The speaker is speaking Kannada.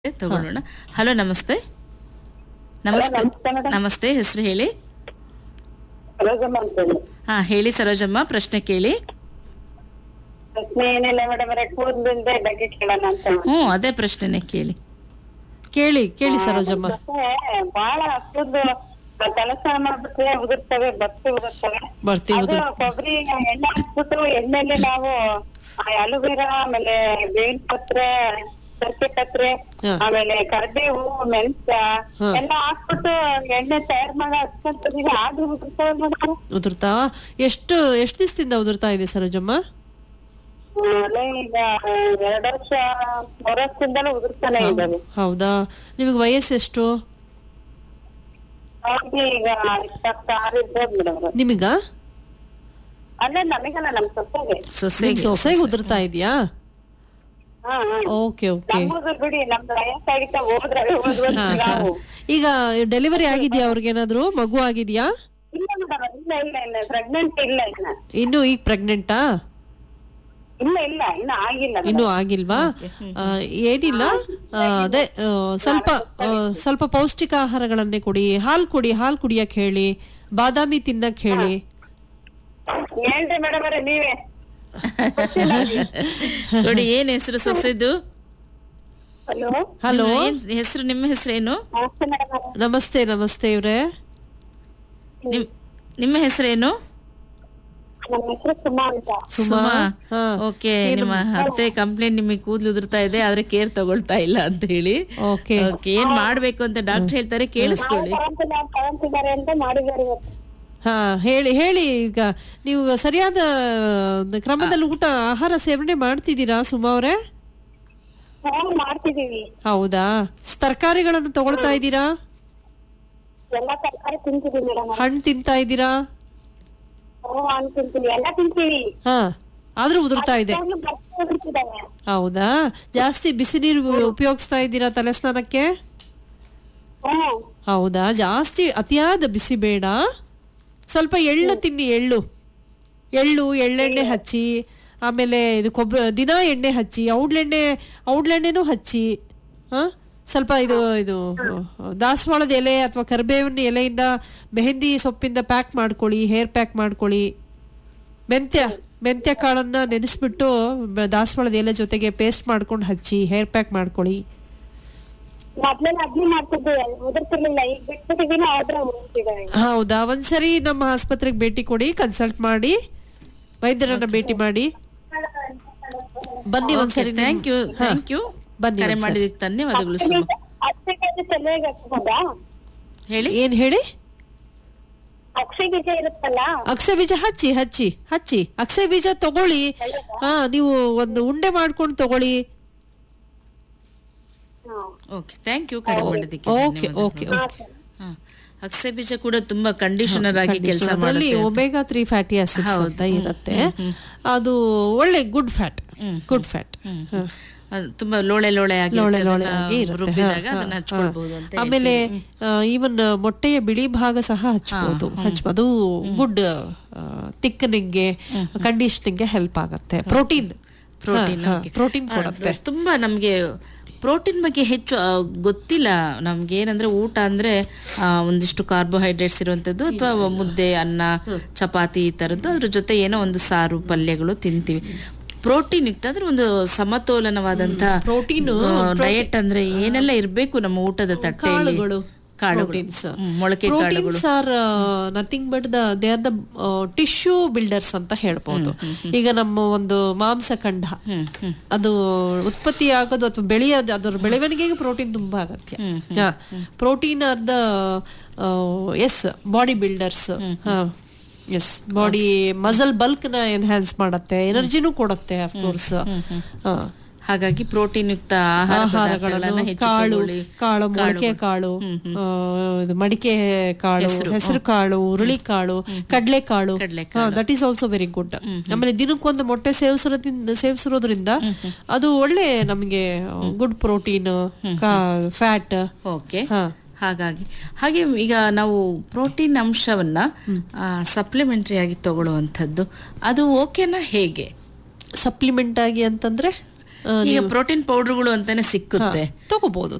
ತಗೊಳ್ಳೋಣ ಹಲೋ ನಮಸ್ತೆ ನಮಸ್ತೆ ನಮಸ್ತೆ madam. ನಮಸ್ತೆ ಹೆಸರು ಹೇಳಿ ಸರೋಜಮ್ಮ ಅಂತೇಳಿ ಹಾ ಹೇಳಿ ಸರೋಜಮ್ಮ ಪ್ರಶ್ನೆ ಕೇಳಿ ಪ್ರಶ್ನೆ ಏನಿಲ್ಲ ಮೇಡಮ್ ಅವರೇ ಕೂದಲಿಂದ ಬಗ್ಗೆ ಕೇಳೋಣ ಅಂತ ಹ್ಞೂ ಅದೇ ಪ್ರಶ್ನೆನೆ ಕೇಳಿ ಕೇಳಿ ಕೇಳಿ ಸರೋಜಮ್ಮ ಮತ್ತೆ ಬಹಳ ಕೂದಲು ತಲಸ್ನಾನ ಮಾಡ್ಬಿಟ್ರೆ ಉದುರ್ತವೆ ಬತ್ತಿ ಉದುರ್ತವೆ ಬರ್ತಿ ಅದು ಕೊಬ್ಬರಿ ಎಣ್ಣೆ ಹಾಕ್ಬಿಟ್ಟು ಎಣ್ಣೆಲಿ ನಾವು ಅಲೋವೆರಾ ಆಮೇಲೆ ಬೇವಿನ ಪತ್ರೆ ಸರ್ಕೆ ಪತ್ರೆ ಹಾ. ಆಮೇಲೆ ಕರ್ಬೇವು ಮೆಣಸ ಹಾ. ಎಲ್ಲ ಹಾಕ್ಬಿಟ್ಟು ಎಣ್ಣೆ ತಯಾರು ಮಾಡಿ ಹಚ್ಕೊಂತೀವಿ ಆದ್ರೂ ಉದುರ್ತವೆ ಮೇಡಮ್ ಉದುರ್ತಾ ಎಷ್ಟು ಎಷ್ಟು ದಿವಸದಿಂದ ಉದುರ್ತಾ ಇದೆ ಸರೋಜಮ್ಮ ಅಲ್ಲೇ ಈಗ ಎರಡು ವರ್ಷ ಮೂರು ವರ್ಷದಿಂದಲೂ ಉದುರ್ತಾನೆ ಇದ್ದಾವೆ ಹೌದಾ ನಿಮಗೆ ವಯಸ್ಸೆಷ್ಟು ಅವ್ರಿಗೆ ಈಗ ಇಪ್ಪತ್ತಾರು ಇರ್ಬೋದು ಮೇಡಮ್ ನಿಮಗ ಅಲ್ಲೇ ನಮಗಲ್ಲ ನಮ್ ಸೊಸೆಗೆ ಸೊಸೆಗೆ ಸೊಸೆಗೆ ಉದುರ್ತಾ ಇದೆಯಾ ಹಾ ಹಾ ಓಕೆ ಓಕೆ ನಮ್ಮದು ಬಿಡಿ ನಮ್ದು ವಯಸ್ಸಾಗಿತ್ತ ಹೋದ್ರೆ ಹೋದ್ವರ್ಷ ನಾವು ಈಗ ಡೆಲಿವರಿ ಆಗಿದ್ಯಾ ಅವ್ರಿಗೇನಾದ್ರು ಮಗು ಆಗಿದ್ಯಾ ಇಲ್ಲ ಮೇಡಮ್ ಇಲ್ಲ ಇಲ್ಲ ಇಲ್ಲ ಪ್ರೆಗ್ನೆಂಟ್ ಇಲ್ಲ ಇನ್ನ ಇನ್ನು ಈಗ ಪ್ರೆಗ್ನೆಂಟಾ ಇಲ್ಲ ಇಲ್ಲ ಇನ್ನ ಆಗಿಲ್ಲ madam. ಇನ್ನೂ ಆಗಿಲ್ವಾ ಆ, ಏನಿಲ್ಲ ಆ, ಅದೇ ಆ, ಸ್ವಲ್ಪ ಆ, ಸ್ವಲ್ಪ ಪೌಷ್ಟಿಕ ಆಹಾರಗಳನ್ನೇ ಕೊಡಿ ಹಾಲು ಕೊಡಿ ಹಾಲು ಕುಡಿಯಕ್ ಹೇಳಿ ಬಾದಾಮಿ ತಿನ್ನಕ್ ಹೇಳಿ ಹೇಳ್ರಿ ಮೇಡಮ್ ಅವರೇ ನೀವೇ ನೋಡಿ ಏನ್ ಹೆಸರು ಸೊಸೆದು ಹಲೋ ಹಲೋ ಏನ್ ಹೆಸರು ನಿಮ್ಮ ಹೆಸರೇನು ನಮಸ್ತೆ ಮೇಡಮ್ ಅವರೇ ನಮಸ್ತೆ ನಮಸ್ತೆ ಇವ್ರೆ ನಿಮ್ ನಿಮ್ಮ ಹೆಸರೇನು ನಮ್ಮ ಹೆಸರು ಸುಮಾ ಅಂತ ಸುಮಾ ಹಾ. ಓಕೆ ನಿಮ್ಮ ಅತ್ತೆ ಕಂಪ್ಲೇಂಟ್ ನಿಮಗೆ ಕೂದಲು ಉದುರ್ತಾ ಇದೆ ಆದ್ರೆ ಕೇರ್ ತಗೊಳ್ತಾ ಇಲ್ಲ ಅಂತ ಹೇಳಿ ಓಕೆ ಓಕೆ ಏನ್ ಮಾಡ್ಬೇಕು ಅಂತ ಡಾಕ್ಟರ್ ಹೇಳ್ತಾರೆ ಕೇಳಿಸ್ಕೊಳ್ಳಿ ತಗೊಂತಿಲ್ಲ ತಗೊಂತಿದ್ದಾರೆ ಅಂತ ಮಾಡಿದ್ದಾರೆ ಇವತ್ತು ಹಾ ಹೇಳಿ ಹೇಳಿ ಈಗ ನೀವು ಸರಿಯಾದ ಒಂದು ಕ್ರಮದಲ್ಲಿ ಊಟ ಆಹಾರ ಸೇವನೆ ಮಾಡ್ತಿದ್ದೀರಾ ಸುಮಾ ಅವ್ರೆ ಹಾ ಮಾಡ್ತಿದೀವಿ ಹೌದಾ ತರಕಾರಿಗಳನ್ನು ತಗೊಳ್ತಾ ಇದ್ದೀರಾ ಎಲ್ಲಾ ತರಕಾರಿ ತಿಂತೀವಿ ಮೇಡಮ್ ಹಣ್ಣು ತಿಂತಾ ಇದ್ದೀರಾ ಹ್ಞೂ ಹಣ್ಣು ತಿಂತೀವಿ ಎಲ್ಲ ತಿಂತೀವಿ ಹಾ ಆದ್ರೂ ಉದುರ್ತಾ ಇದೆ ಯಾವಾಗ್ಲೂ ಬರ್ತಾ ಬಿಡ್ತಿದ್ದಾವೆ ಹೌದಾ ಜಾಸ್ತಿ ಬಿಸಿ ನೀರು ಉಪಯೋಗಿಸ್ತಾ ಇದ್ದೀರಾ ತಲೆ ಸ್ನಾನಕ್ಕೆ ಹ್ಮ್ ಹೌದಾ ಜಾಸ್ತಿ ಅತಿಯಾದ ಬಿಸಿ ಬೇಡ ಸ್ವಲ್ಪ ಎಳ್ಳು ತಿನ್ನಿ ಎಳ್ಳು ಎಳ್ಳು ಎಳ್ಳೆಣ್ಣೆ ಹಚ್ಚಿ ಆಮೇಲೆ ಇದು ಕೊಬ್ಬರಿ ದಿನ ಎಣ್ಣೆ ಹಚ್ಚಿ ಔಡ್ಲೆಣ್ಣೆ ಔಡ್ಲೆಣ್ಣೆನೂ ಹಚ್ಚಿ ಹಾ ಸ್ವಲ್ಪ ಇದು ಇದು ದಾಸವಾಳದ ಎಲೆ ಅಥವಾ ಕರಿಬೇವಿನ ಎಲೆಯಿಂದ ಮೆಹಂದಿ ಸೊಪ್ಪಿಂದ ಪ್ಯಾಕ್ ಮಾಡ್ಕೊಳ್ಳಿ ಹೇರ್ ಪ್ಯಾಕ್ ಮಾಡ್ಕೊಳ್ಳಿ ಮೆಂತ್ಯ ಮೆಂತ್ಯ ಕಾಳನ್ನ ನೆನೆಸ್ಬಿಟ್ಟು ಬ- ದಾಸವಾಳದ ಎಲೆ ಜೊತೆಗೆ ಪೇಸ್ಟ್ ಮಾಡ್ಕೊಂಡು ಹಚ್ಚಿ ಹೇರ್ ಪ್ಯಾಕ್ ಮಾಡ್ಕೊಳ್ಳಿ ಮೊದ್ಲೆಲ್ಲ ಅದ್ನೇ ಮಾಡ್ತಿದ್ವಿ ಉದುರ್ತಿರ್ಲಿಲ್ಲ ಈಗ ಬಿಟ್ಬಿಟ್ಟಿದೀನಿ ಆದ್ರೆ ಉದುರ್ತಿದ್ದಾವೆ ಹೌದಾ ಒಂದ್ಸರಿ ನಮ್ಮ ಆಸ್ಪತ್ರೆಗೆ ಭೇಟಿ ಕೊಡಿ ಕನ್ಸಲ್ಟ್ ಮಾಡಿ ವೈದ್ಯರನ್ನ ಭೇಟಿ ಮಾಡಿ ಬನ್ನಿ ಒಂದ್ಸರಿ ಥ್ಯಾಂಕ್ ಯು ಥ್ಯಾಂಕ್ ಯು ಬನ್ನಿ ಕರೆ ಒಂದ್ಸರಿ. ಮಾಡಿದಕ್ಕೆ ಧನ್ಯವಾದಗಳು ಸುಮ ಅಕ್ಷಯ ಬೀಜ ತಲೆಗೆ ಹಚ್ಬೋದಾ ಹೇಳಿ ಏನ್ ಹೇಳಿ ಅಕ್ಷಯ ಬೀಜ ಇರುತ್ತಲ್ಲ ಅಕ್ಷಯ ಬೀಜ ಹಚ್ಚಿ ಹಚ್ಚಿ ಹಚ್ಚಿ ಅಕ್ಷಯ ಬೀಜ ತಗೊಳ್ಳಿ ಹಾ ನೀವು ಒಂದು ಉಂಡೆ ಮಾಡ್ಕೊಂಡು ತಗೊಳ್ಳಿ ಓಕೆ ಥ್ಯಾಂಕ್ ಯು ಕರೆ ಮಾಡಿದ್ದಕ್ಕೆ ಓಕೆ ಧನ್ಯವಾದಗಳು. ಓಕೆ ಓಕೆ ಹಾ. ಅಕ್ಸೆ ಬೀಜ ಕೂಡ ತುಂಬಾ ಕಂಡೀಷನರ್ ಆಗಿ ಕೆಲಸ ಅದರಲ್ಲಿ ಮಾಡುತ್ತೆ ಒಮೆಗಾ ತ್ರೀ ಫ್ಯಾಟಿ ಆಸಿಡ್ಸ್ ಅಂತ ಇರುತ್ತೆ ಅದು ಒಳ್ಳೆ ಗುಡ್ ಫ್ಯಾಟ್ ಗುಡ್ ಫ್ಯಾಟ್ ಅದು ತುಂಬಾ ಲೋಳೆ ಲೋಳೆ ಆಗಿ ಲೋಳೆ ಇರುತ್ತೆ. ಲೋಳೆ ಅದನ್ನ ಆಗಿ ಇರುತ್ತೆ. ರುಬ್ಬಿದಾಗ ಹಾ, ಅದನ್ನ ಹಾ, ಹಚ್ಕೊಳ್ಬಹುದು ಹಾ. ಅಂತ ಆಮೇಲೆ ಈವನ್ ಮೊಟ್ಟೆಯ ಬಿಳಿ ಭಾಗ ಸಹ ಹಚ್ಬೋದು ಹಚ್ಬೋದು ಗುಡ್ ತಿಕ್ಕನಿಂಗ್ಗೆ ಕಂಡೀಷನಿಂಗ್ಗೆ ಹೆಲ್ಪ್ ಆಗುತ್ತೆ ಪ್ರೋಟೀನ್ ಪ್ರೋಟೀನ್ ಪ್ರೋಟೀನ್ ಕೊಡುತ್ತೆ ತುಂಬಾ ನಮ್ಗೆ ಪ್ರೋಟೀನ್ ಬಗ್ಗೆ ಹೆಚ್ಚು ಆ, ಗೊತ್ತಿಲ್ಲ ನಮ್ಗೆ ಏನಂದ್ರೆ ಊಟ ಅಂದ್ರೆ ಆ, ಒಂದಿಷ್ಟು ಕಾರ್ಬೋಹೈಡ್ರೇಟ್ಸ್ ಇರುವಂತದ್ದು ಅಥವಾ ಮುದ್ದೆ ಅನ್ನ ಚಪಾತಿ ಈ ತರದ್ದು ಅದ್ರ ಜೊತೆ ಏನೋ ಒಂದು ಸಾರು ಪಲ್ಯಗಳು ತಿಂತೀವಿ ಪ್ರೋಟೀನ್ ಯುಕ್ತ ಅಂದ್ರೆ ಒಂದು ಸಮತೋಲನವಾದಂತ ಪ್ರೋಟೀನ್ ಡಯಟ್ ಅಂದ್ರೆ ಏನೆಲ್ಲ ಇರ್ಬೇಕು ನಮ್ಮ ಊಟದ ತಟ್ಟೆಯಲ್ಲಿ ಕಾಳುಗಳು ಕಾಳುಗಳು ಪ್ರೋಟೀನ್ಸ್ ಹ್ಮ್, ಮೊಳಕೆ ಕಾಳುಗಳು proteins are nothing but the they are the tissue builders ಅಂತ ಹೇಳ್ಬೋದು ಈಗ ನಮ್ಮ ಒಂದು ಮಾಂಸಖಂಡ ಅದು ಉತ್ಪತ್ತಿ ಆಗೋದು ಅಥವಾ ಬೆಳೆಯೋದು ಅದರ ಬೆಳವಣಿಗೆಗೆ ಪ್ರೋಟೀನ್ ತುಂಬಾ ಅಗತ್ಯ protein are the as body builders as body muscle bulk ನ ಎನ್ಹ್ಯಾನ್ಸ್ ಮಾಡತ್ತೆ ಎನರ್ಜಿನೂ ಕೊಡುತ್ತೆ ಅಫ್ಕೋರ್ಸ್ ಹಾಗಾಗಿ ಪ್ರೋಟೀನ್ ಯುಕ್ತ ಆಹಾರ ಪದಾರ್ಥಗಳನ್ನ ಆಹಾರಗಳನ್ನು ಹೆಚ್ಚು ಕಾಳು ತಗೊಳ್ಳಿ. ಕಾಳು ಮೊಳಕೆ ಕಾಳು ಆ, ಇದು ಮಡಿಕೆ ಕಾಳು ಹೆಸರು ಕಾಳು ಹುರುಳಿ ಕಾಳು ಕಡಲೆ ಕಾಳು that is also very good ಆಮೇಲೆ ದಿನಕ್ಕೊಂದು ಮೊಟ್ಟೆ ಸೇವಿಸೋದ್ರಿಂದ ಸೇವಿಸಿರೋದ್ರಿಂದ ಅದು ಒಳ್ಳೆ ನಮಗೆ ಗುಡ್ ಪ್ರೋಟೀನ್ ಫ್ಯಾಟ್ ಓಕೆ ಹಾ ಹಾಗಾಗಿ ಹಾಗೆ ಈಗ ನಾವು ಪ್ರೋಟೀನ್ ಅಂಶವನ್ನ ಸಪ್ಲಿಮೆಂಟರಿ ಆಗಿ ತಗೊಳ್ಳುವಂಥದ್ದು ಅದು ಓಕೆನಾ ಹೇಗೆ ಸಪ್ಲಿಮೆಂಟ್ ಆಗಿ ಅಂತಂದ್ರೆ ಈಗ ಪ್ರೋಟೀನ್ ಪೌಡರ್ಗಳು ಅಂತಾನೆ ಸಿಕ್ಕುತ್ತೆ ತಗೋಬಹುದು